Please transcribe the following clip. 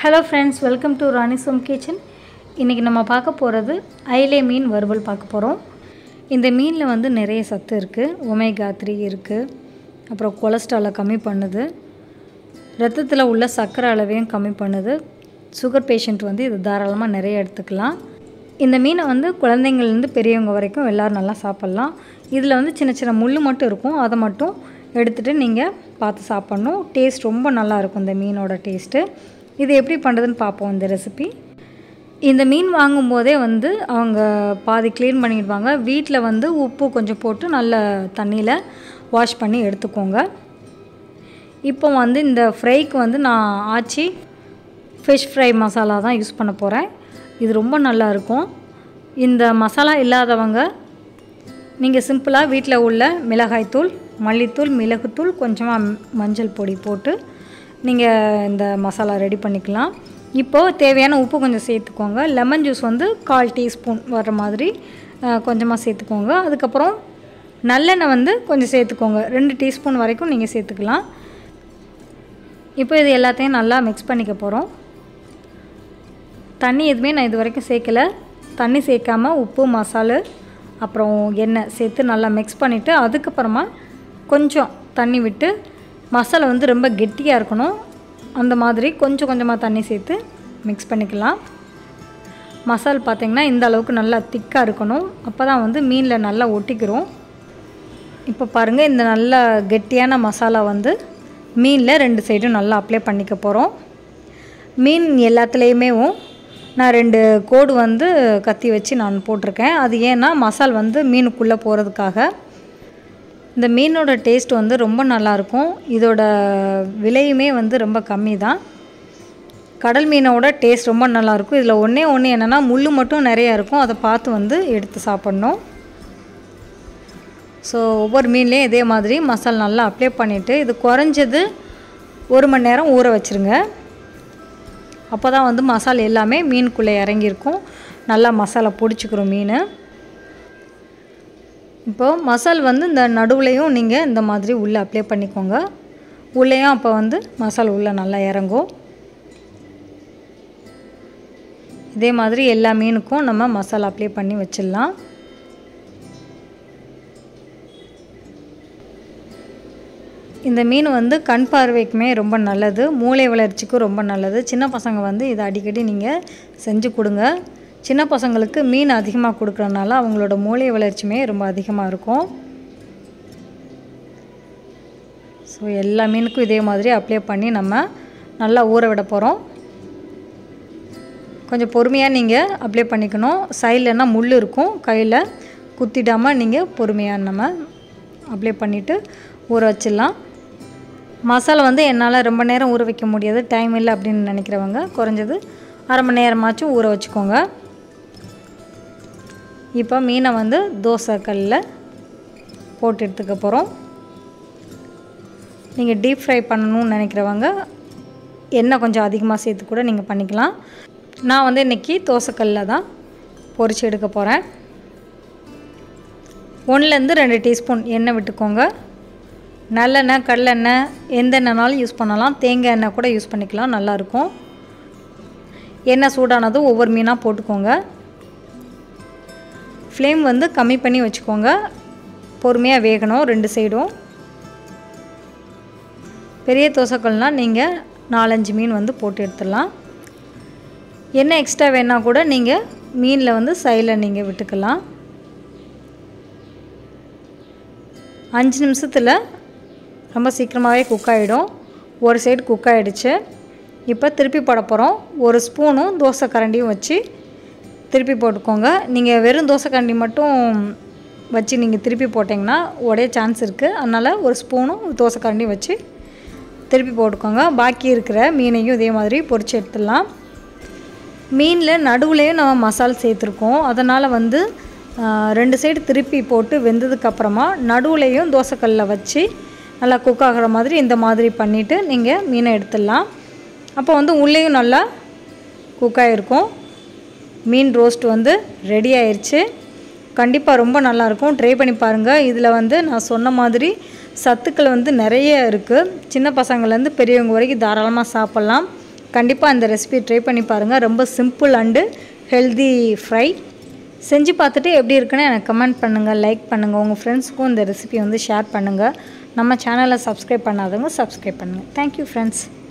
hello friends welcome to Rani Som kitchen இன்றைக்கி நம்ம பார்க்க போகிறது ஐலே மீன் வறுவல் பார்க்க போகிறோம் இந்த மீனில் வந்து நிறைய சத்து இருக்குது ஒமேகா த்ரீ இருக்குது அப்புறம் கொலஸ்ட்ராலை கம்மி பண்ணுது ரத்தத்தில் உள்ள சர்க்கரை அளவையும் கம்மி பண்ணுது சுகர் பேஷண்ட் வந்து இது தாராளமாக நிறைய எடுத்துக்கலாம் இந்த மீனை வந்து குழந்தைங்கள்லேருந்து பெரியவங்க வரைக்கும் எல்லோரும் நல்லா சாப்பிட்லாம் இதில் வந்து சின்ன சின்ன முள் மட்டும் இருக்கும் அதை மட்டும் எடுத்துகிட்டு நீங்கள் பார்த்து சாப்பிட்ணும் டேஸ்ட் ரொம்ப நல்லா இருக்கும் இந்த மீனோட டேஸ்ட்டு இது எப்படி பண்ணுறதுன்னு பார்ப்போம் இந்த ரெசிபி இந்த மீன் வாங்கும்போதே வந்து அவங்க பாதி க்ளீன் பண்ணிடுவாங்க வீட்டில் வந்து உப்பு கொஞ்சம் போட்டு நல்ல தண்ணியில் வாஷ் பண்ணி எடுத்துக்கோங்க இப்போ வந்து இந்த ஃப்ரைக்கு வந்து நான் ஆச்சி ஃபிஷ் ஃப்ரை மசாலா தான் யூஸ் பண்ண போகிறேன் இது ரொம்ப நல்லா இருக்கும் இந்த மசாலா இல்லாதவங்க நீங்கள் சிம்பிளாக வீட்டில் உள்ள மிளகாய்த்தூள் மல்லித்தூள் மிளகுத்தூள் கொஞ்சமாக மஞ்சள் பொடி போட்டு நீங்கள் இந்த மசாலா ரெடி பண்ணிக்கலாம் இப்போது தேவையான உப்பு கொஞ்சம் சேர்த்துக்கோங்க லெமன் ஜூஸ் வந்து கால் டீஸ்பூன் வர்ற மாதிரி கொஞ்சமாக சேர்த்துக்கோங்க அதுக்கப்புறம் நல்லெண்ணெய் வந்து கொஞ்சம் சேர்த்துக்கோங்க ரெண்டு டீஸ்பூன் வரைக்கும் நீங்கள் சேர்த்துக்கலாம் இப்போ இது எல்லாத்தையும் நல்லா மிக்ஸ் பண்ணிக்க போகிறோம் தண்ணி எதுவுமே நான் இது வரைக்கும் சேர்க்கலை தண்ணி சேர்க்காமல் உப்பு மசாலு அப்புறம் எண்ணெய் சேர்த்து நல்லா மிக்ஸ் பண்ணிவிட்டு அதுக்கப்புறமா கொஞ்சம் தண்ணி விட்டு மசாலா வந்து ரொம்ப கெட்டியாக இருக்கணும் அந்த மாதிரி கொஞ்சம் கொஞ்சமாக தண்ணி சேர்த்து மிக்ஸ் பண்ணிக்கலாம் மசால் பார்த்திங்கன்னா இந்த அளவுக்கு நல்லா திக்காக இருக்கணும் அப்போ தான் வந்து மீனில் நல்லா ஒட்டிக்கிறோம் இப்போ பாருங்கள் இந்த நல்ல கெட்டியான மசாலா வந்து மீனில் ரெண்டு சைடும் நல்லா அப்ளை பண்ணிக்க போகிறோம் மீன் எல்லாத்துலேயுமே நான் ரெண்டு கோடு வந்து கத்தி வச்சு நான் போட்டிருக்கேன் அது ஏன்னா மசால் வந்து மீனுக்குள்ளே போகிறதுக்காக இந்த மீனோட டேஸ்ட் வந்து ரொம்ப நல்லாயிருக்கும் இதோட விலையுமே வந்து ரொம்ப கம்மி தான் கடல் மீனோட டேஸ்ட் ரொம்ப நல்லாயிருக்கும் இதில் ஒன்றே ஒன்று என்னென்னா முள் மட்டும் நிறையா இருக்கும் அதை பார்த்து வந்து எடுத்து சாப்பிட்ணும் ஸோ ஒவ்வொரு மீன்லேயும் இதே மாதிரி மசாலா நல்லா அப்ளை பண்ணிவிட்டு இது குறைஞ்சது ஒரு மணி நேரம் ஊற வச்சுருங்க அப்போ தான் வந்து மசாலா எல்லாமே மீனுக்குள்ளே இறங்கியிருக்கும் நல்லா மசாலா பிடிச்சிக்கிறோம் மீன் இப்போது மசால் வந்து இந்த நடுவுலையும் நீங்கள் இந்த மாதிரி உள்ளே அப்ளை பண்ணிக்கோங்க உள்ளேயும் அப்போ வந்து மசாலா உள்ளே நல்லா இறங்கும் இதே மாதிரி எல்லா மீனுக்கும் நம்ம மசாலா அப்ளை பண்ணி வச்சிடலாம் இந்த மீன் வந்து கண் பார்வைக்குமே ரொம்ப நல்லது மூளை வளர்ச்சிக்கும் ரொம்ப நல்லது சின்ன பசங்க வந்து இதை அடிக்கடி நீங்கள் செஞ்சு கொடுங்க சின்ன பசங்களுக்கு மீன் அதிகமாக கொடுக்குறனால அவங்களோட மூளை வளர்ச்சியுமே ரொம்ப அதிகமாக இருக்கும் ஸோ எல்லா மீனுக்கும் இதே மாதிரி அப்ளை பண்ணி நம்ம நல்லா ஊற விட போகிறோம் கொஞ்சம் பொறுமையாக நீங்கள் அப்ளை பண்ணிக்கணும் சைட்லன்னா முள் இருக்கும் கையில் குத்திடாமல் நீங்கள் பொறுமையாக நம்ம அப்ளை பண்ணிவிட்டு ஊற வச்சிடலாம் மசாலா வந்து என்னால் ரொம்ப நேரம் ஊற வைக்க முடியாது டைம் இல்லை அப்படின்னு நினைக்கிறவங்க குறைஞ்சது அரை மணி நேரமாச்சும் ஊற வச்சுக்கோங்க இப்போ மீனை வந்து தோசை கல்லில் போட்டு எடுத்துக்க போகிறோம் நீங்கள் டீப் ஃப்ரை பண்ணணும்னு நினைக்கிறவங்க எண்ணெய் கொஞ்சம் அதிகமாக சேர்த்து கூட நீங்கள் பண்ணிக்கலாம் நான் வந்து இன்றைக்கி தோசைக்கல்லில் தான் பொரித்து எடுக்க போகிறேன் ஒன்றுலேருந்து ரெண்டு டீஸ்பூன் எண்ணெய் விட்டுக்கோங்க நல்லெண்ணெய் கடலெண்ணெய் எந்த எண்ணெய்னாலும் யூஸ் பண்ணலாம் தேங்காய் எண்ணெய் கூட யூஸ் பண்ணிக்கலாம் நல்லாயிருக்கும் எண்ணெய் சூடானதும் ஒவ்வொரு மீனாக போட்டுக்கோங்க ஃப்ளேம் வந்து கம்மி பண்ணி வச்சுக்கோங்க பொறுமையாக வேகணும் ரெண்டு சைடும் பெரிய தோசைக்கல்னால் நீங்கள் நாலஞ்சு மீன் வந்து போட்டு எடுத்துடலாம் எண்ணெய் எக்ஸ்ட்ரா வேணால் கூட நீங்கள் மீனில் வந்து சைடில் நீங்கள் விட்டுக்கலாம் அஞ்சு நிமிஷத்தில் ரொம்ப சீக்கிரமாகவே குக் ஆகிடும் ஒரு சைடு குக் ஆகிடுச்சு இப்போ திருப்பி போட போகிறோம் ஒரு ஸ்பூனும் தோசை கரண்டியும் வச்சு திருப்பி போட்டுக்கோங்க நீங்கள் வெறும் தோசை கரண்டி மட்டும் வச்சு நீங்கள் திருப்பி போட்டிங்கன்னா உடைய சான்ஸ் இருக்குது அதனால் ஒரு ஸ்பூனும் தோசை கரண்டியும் வச்சு திருப்பி போட்டுக்கோங்க பாக்கி இருக்கிற மீனையும் இதே மாதிரி பொரித்து எடுத்துடலாம் மீனில் நடுவுலேயும் நம்ம மசால் சேர்த்துருக்கோம் அதனால் வந்து ரெண்டு சைடு திருப்பி போட்டு வெந்ததுக்கப்புறமா நடுவுலையும் தோசைக்கல்லில் வச்சு நல்லா குக் ஆகிற மாதிரி இந்த மாதிரி பண்ணிவிட்டு நீங்கள் மீனை எடுத்துடலாம் அப்போ வந்து உள்ளேயும் நல்லா குக் ஆகிருக்கும் மீன் ரோஸ்ட் வந்து ரெடி ஆயிடுச்சு கண்டிப்பாக ரொம்ப நல்லாயிருக்கும் ட்ரை பண்ணி பாருங்கள் இதில் வந்து நான் சொன்ன மாதிரி சத்துக்கள் வந்து நிறைய இருக்குது சின்ன பசங்கள்லேருந்து பெரியவங்க வரைக்கும் தாராளமாக சாப்பிட்லாம் கண்டிப்பாக அந்த ரெசிபி ட்ரை பண்ணி பாருங்கள் ரொம்ப சிம்பிள் அண்டு ஹெல்தி ஃப்ரை செஞ்சு பார்த்துட்டு எப்படி இருக்குன்னு எனக்கு கமெண்ட் பண்ணுங்கள் லைக் பண்ணுங்கள் உங்கள் ஃப்ரெண்ட்ஸுக்கும் இந்த ரெசிபி வந்து ஷேர் பண்ணுங்கள் நம்ம சேனலை சப்ஸ்கிரைப் பண்ணாதவங்க சப்ஸ்கிரைப் பண்ணுங்கள் தேங்க்யூ ஃப்ரெண்ட்ஸ்